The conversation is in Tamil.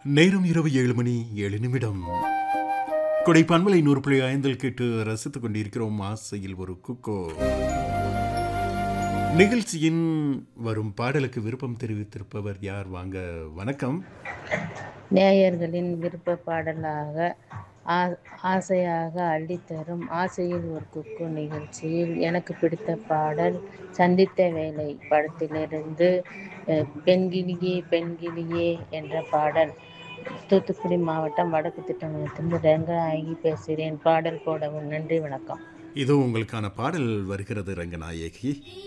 நேரம் இரவு ஏழு மணி ஏழு நிமிடம் கொடை பண்பலை நூறு புள்ளி ஐந்தில் கேட்டு ரசித்துக் கொண்டிருக்கிறோம் ஆசையில் ஒரு குக்கோ நிகழ்ச்சியின் வரும் பாடலுக்கு விருப்பம் தெரிவித்திருப்பவர் யார் வாங்க வணக்கம் நேயர்களின் விருப்ப பாடலாக ஆ- ஆசையாக அள்ளித்தரும் ஆசையில் ஒரு குக்கு நிகழ்ச்சியில் எனக்கு பிடித்த பாடல் சந்தித்த வேலை படத்திலிருந்து அஹ், பெண்கிளியே பெண்கிளியே என்ற பாடல் தூத்துக்குடி மாவட்டம் வடக்கு திட்டமத்திலிருந்து ரங்கநாயகி பேசுகிறேன் பாடல் போடவும் நன்றி வணக்கம் இதோ உங்களுக்கான பாடல் வருகிறது ரங்கநாயகி